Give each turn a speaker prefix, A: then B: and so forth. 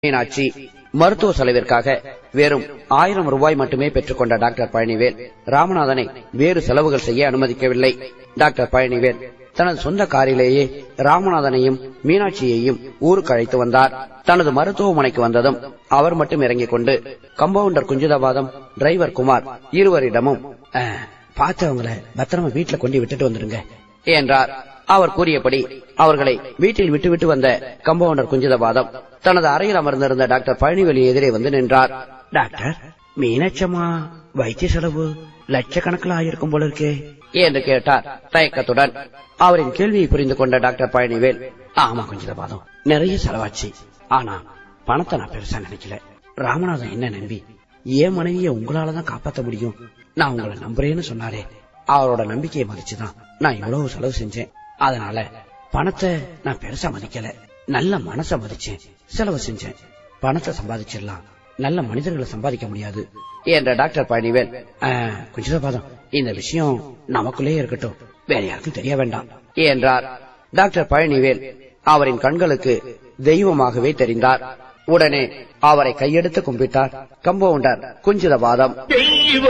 A: மீனாட்சி மருத்துவ செலவிற்காக வெறும் ஆயிரம் ரூபாய் மட்டுமே பெற்றுக்கொண்ட டாக்டர் பழனிவேல் ராமநாதனை வேறு செலவுகள் செய்ய அனுமதிக்கவில்லை டாக்டர் பழனிவேல் தனது சொந்த காரிலேயே ராமநாதனையும் மீனாட்சியையும் ஊருக்கு அழைத்து வந்தார் தனது மருத்துவமனைக்கு வந்ததும் அவர் மட்டும் இறங்கிக் கொண்டு கம்பவுண்டர் குஞ்சிதாபாதம் டிரைவர் குமார் இருவரிடமும் "அஹ், பார்த்தவங்களை பத்திரமா வீட்டுல கொண்டு விட்டுட்டு வந்துடுங்க என்றார் அவர் கூறியபடி அவர்களை வீட்டில் விட்டுவிட்டு வந்த கம்பவுண்டர் குஞ்சிதபாதம் தனது அறையில் அமர்ந்திருந்த டாக்டர் பழனிவேலி எதிரே வந்து நின்றார் டாக்டர் மீனாட்சம்மா வைத்திய செலவு லட்சக்கணக்கில் ஆயிருக்கும் போல இருக்கே என்று கேட்டார் தயக்கத்துடன் அவரின் கேள்வியை புரிந்து கொண்ட டாக்டர் பழனிவேல் ஆமா குஞ்சிதபாதம் நிறைய செலவாச்சு ஆனா பணத்தை நான் பெருசா நினைக்கல ராமநாதன் என்ன நம்பி என் மனைவிய உங்களாலதான் காப்பாத்த முடியும் நான் உங்களை நம்புறேன்னு சொன்னாரே அவரோட நம்பிக்கையை மதிச்சுதான் நான் இவ்வளவு செலவு செஞ்சேன் அதனால பணத்தை நான் பெருசா மதிக்கல நல்ல மனச மதிச்சேன் செலவு செஞ்சேன் பணத்தை சம்பாதிச்சிடலாம் நல்ல மனிதர்களை சம்பாதிக்க முடியாது என்ற டாக்டர் பழனிவேல் குஞ்சிதபாதம் இந்த விஷயம் நமக்குள்ளே இருக்கட்டும் வேற யாருக்கும் தெரிய வேண்டாம் என்றார் டாக்டர் பழனிவேல் அவரின் கண்களுக்கு தெய்வமாகவே தெரிந்தார் உடனே அவரை கையெடுத்து கும்பிட்டார் கம்பவுண்டர் குஞ்சிதபாதம்
B: தெய்வ